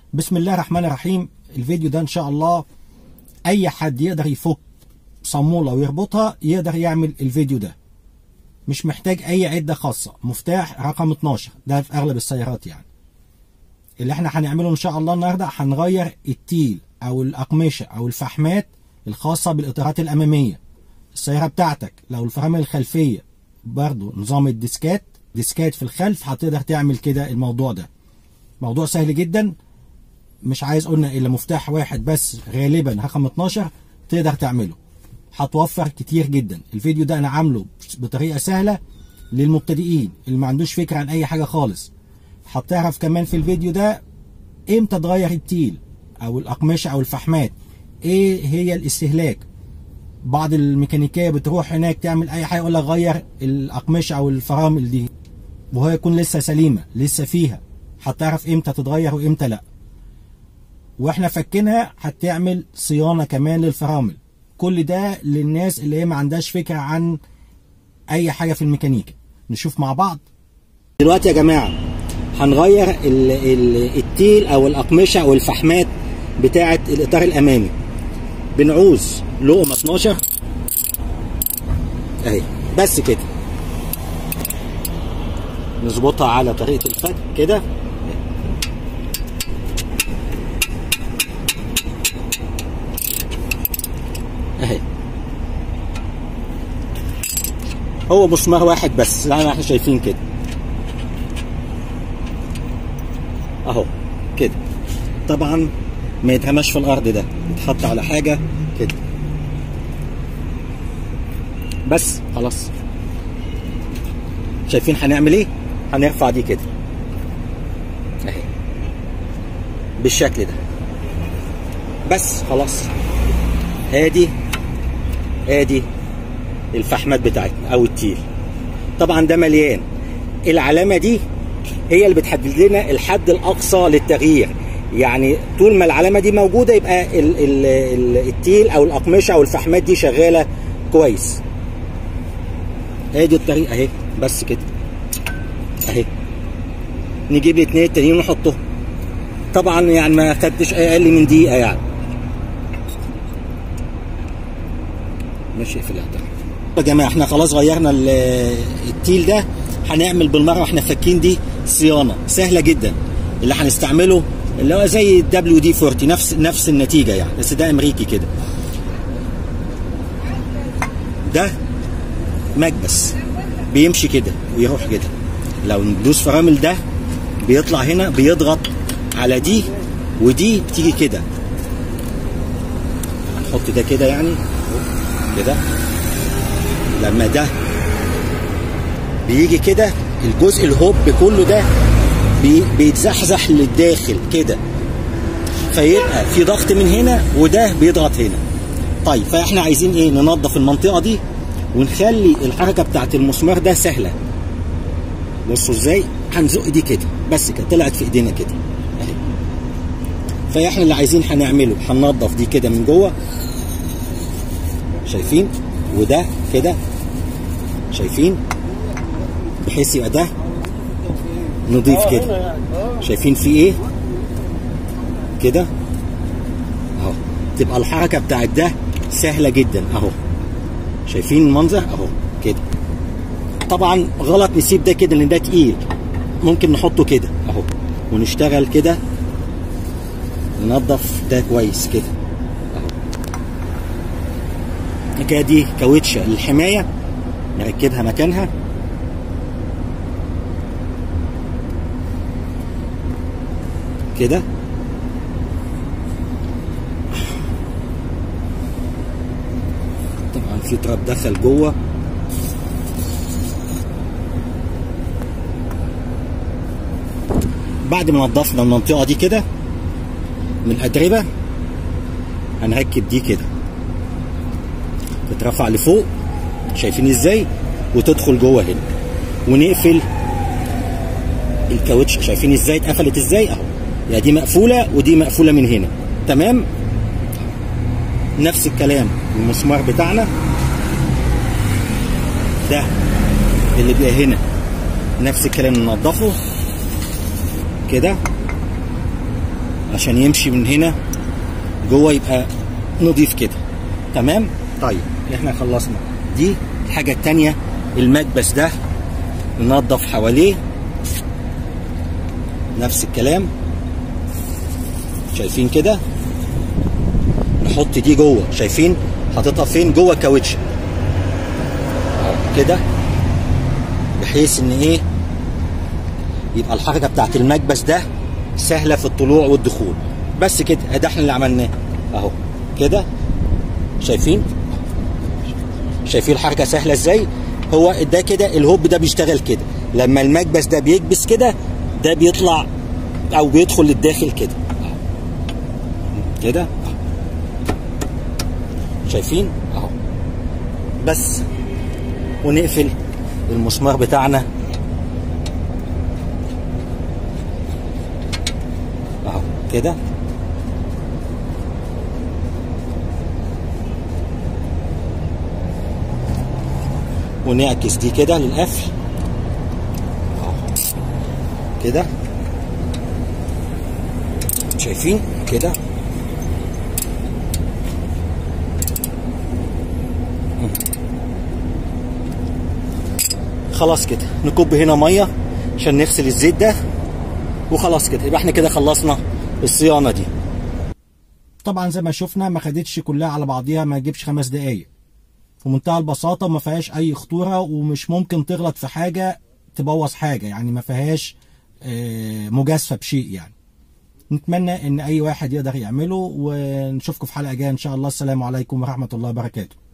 بسم الله الرحمن الرحيم الفيديو ده ان شاء الله اي حد يقدر يفك صامولة ويربطها يقدر يعمل الفيديو ده مش محتاج اي عدة خاصة مفتاح رقم 12 ده في اغلب السيارات يعني اللي احنا هنعمله ان شاء الله النهاردة هنغير التيل او الاقمشة او الفحمات الخاصة بالاطارات الامامية السيارة بتاعتك لو الفرامل الخلفية برضو نظام الديسكات ديسكات في الخلف هتقدر تعمل كده الموضوع ده موضوع سهل جدا مش عايز قلنا الا مفتاح واحد بس غالبا رقم 12 تقدر تعمله هتوفر كتير جدا الفيديو ده انا عامله بطريقه سهله للمبتدئين اللي ما عندوش فكره عن اي حاجه خالص هتعرف كمان في الفيديو ده امتى تغير التيل او الاقمشه او الفحمات ايه هي الاستهلاك بعض الميكانيكيه بتروح هناك تعمل اي حاجه يقول لك غير الاقمشه او الفرامل دي وهي يكون لسه سليمه لسه فيها هتعرف امتى تتغير وامتى لا واحنا فكينها هتعمل صيانه كمان للفرامل كل ده للناس اللي هي ما عندهاش فكره عن اي حاجه في الميكانيكا نشوف مع بعض دلوقتي يا جماعه هنغير ال ال التيل او الاقمشه او الفحمات بتاعه الاطار الامامي بنعوز لقمه 12 اهي بس كده نظبطها على طريقه الفك كده اهي هو مسمار واحد بس زي ما احنا شايفين كده اهو كده طبعا ما يترماش في الارض ده يتحط على حاجه كده بس خلاص شايفين هنعمل ايه هنرفع دي كده اهي بالشكل ده بس خلاص ادي ادي الفحمات بتاعتنا او التيل طبعا ده مليان العلامه دي هي اللي بتحدد لنا الحد الاقصى للتغيير يعني طول ما العلامه دي موجوده يبقى ال ال ال التيل او الاقمشه او الفحمات دي شغاله كويس ادي الطريقه اهي بس كده اهي نجيب الاثنين التانيين ونحطهم طبعا يعني ما خدتش اقل من دقيقه يعني ماشي في الاعتراف يا جماعه احنا خلاص غيرنا التيل ده هنعمل بالمره واحنا فاكين دي صيانه سهله جدا اللي هنستعمله اللي هو زي الدبليو دي 40 نفس نفس النتيجه يعني بس ده امريكي كده ده مكبس بيمشي كده ويروح كده لو ندوس فرامل ده بيطلع هنا بيضغط على دي ودي بتيجي كده هنحط ده كده يعني كده لما ده بيجي كده الجزء الهوب كله ده بي بيتزحزح للداخل كده فيبقى في ضغط من هنا وده بيضغط هنا طيب فاحنا عايزين ايه ننظف المنطقه دي ونخلي الحركه بتاعت المسمار ده سهله بصوا ازاي هنزق دي كده بس كده طلعت في ايدينا كده اهي فاحنا اللي عايزين هنعمله هننظف دي كده من جوه شايفين وده كده شايفين بحيث يبقى ده نضيف كده شايفين في ايه كده اهو تبقى الحركه بتاعت ده سهله جدا اهو شايفين المنظر اهو كده طبعا غلط نسيب ده كده لان ده تقيل ممكن نحطه كده اهو ونشتغل كده ننظف ده كويس كده كده دي كاوتشة للحماية نركبها مكانها كده طبعا في تراب دخل جوه بعد ما نضفنا المنطقة دي كده من الأتربة هنركب دي كده تترفع لفوق شايفين ازاي وتدخل جوه هنا ونقفل الكاوتش شايفين ازاي اتقفلت ازاي اهو يعني دي مقفوله ودي مقفوله من هنا تمام نفس الكلام المسمار بتاعنا ده اللي بيبقى هنا نفس الكلام ننضفه كده عشان يمشي من هنا جوه يبقى نضيف كده تمام طيب احنا خلصنا دي الحاجه التانية المكبس ده ننظف حواليه نفس الكلام شايفين كده نحط دي جوه شايفين حاططها فين جوه الكاوتش كده بحيث ان ايه يبقى الحركه بتاعت المكبس ده سهله في الطلوع والدخول بس كده ادي احنا اللي عملناه اهو كده شايفين شايفين الحركه سهله ازاي هو ده كده الهوب ده بيشتغل كده لما المكبس ده بيكبس كده ده بيطلع او بيدخل للداخل كده كده شايفين اهو بس ونقفل المسمار بتاعنا اهو كده ونعكس دي كده للقفل اهو كده شايفين كده خلاص كده نكب هنا ميه عشان نغسل الزيت ده وخلاص كده يبقى احنا كده خلصنا الصيانه دي طبعا زي ما شفنا ما خدتش كلها على بعضيها ما يجيبش خمس دقايق في منتهى البساطه ما فيهاش اي خطوره ومش ممكن تغلط في حاجه تبوظ حاجه يعني ما فيهاش آه، مجازفه بشيء يعني نتمنى ان اي واحد يقدر يعمله ونشوفكم في حلقه جايه ان شاء الله السلام عليكم ورحمه الله وبركاته